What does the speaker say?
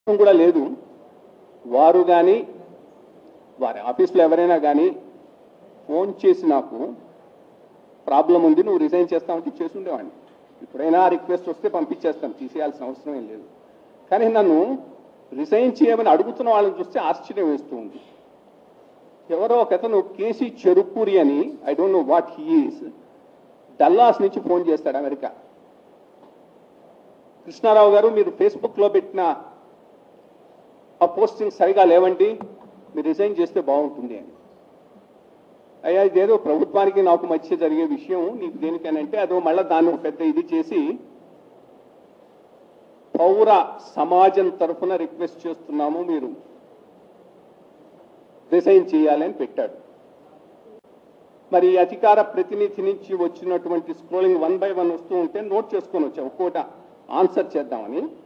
కూడా లేదు వారు కానీ వారి ఆఫీస్లో ఎవరైనా కానీ ఫోన్ చేసి నాకు ప్రాబ్లం ఉంది నువ్వు రిజైన్ చేస్తామంటే చేసి ఉండేవాడిని ఇప్పుడైనా రిక్వెస్ట్ వస్తే పంపించేస్తాను తీసేయాల్సిన అవసరం ఏం లేదు కానీ నన్ను రిజైన్ చేయమని అడుగుతున్న వాళ్ళని చూస్తే ఆశ్చర్యం వేస్తూ ఉంది ఎవరో ఒక అతను కేసీ చెరుపూరి అని I don't know what he is Dallas నుంచి ఫోన్ చేస్తాడు అమెరికా కృష్ణారావు గారు మీరు ఫేస్బుక్లో పెట్టిన ఆ పోస్టింగ్ సరిగా లేవండి మీరు రిజైన్ చేస్తే బాగుంటుంది అని అయ్యా ఇదేదో ప్రభుత్వానికి నాకు మధ్య జరిగే విషయం నీకు దేనికనంటే అదో మళ్ళీ దాన్ని ఒక పెద్ద ఇది చేసి పౌర సమాజం తరఫున రిక్వెస్ట్ చేస్తున్నాము మీరు రిజైన్ చేయాలని పెట్టాడు మరి ఈ అధికార ప్రతినిధి నుంచి వచ్చినటువంటి స్క్రోలింగ్ వన్ బై వన్ వస్తూ ఉంటే నోట్ చేసుకొని వచ్చా ఒక్కోట ఆన్సర్ చేద్దామని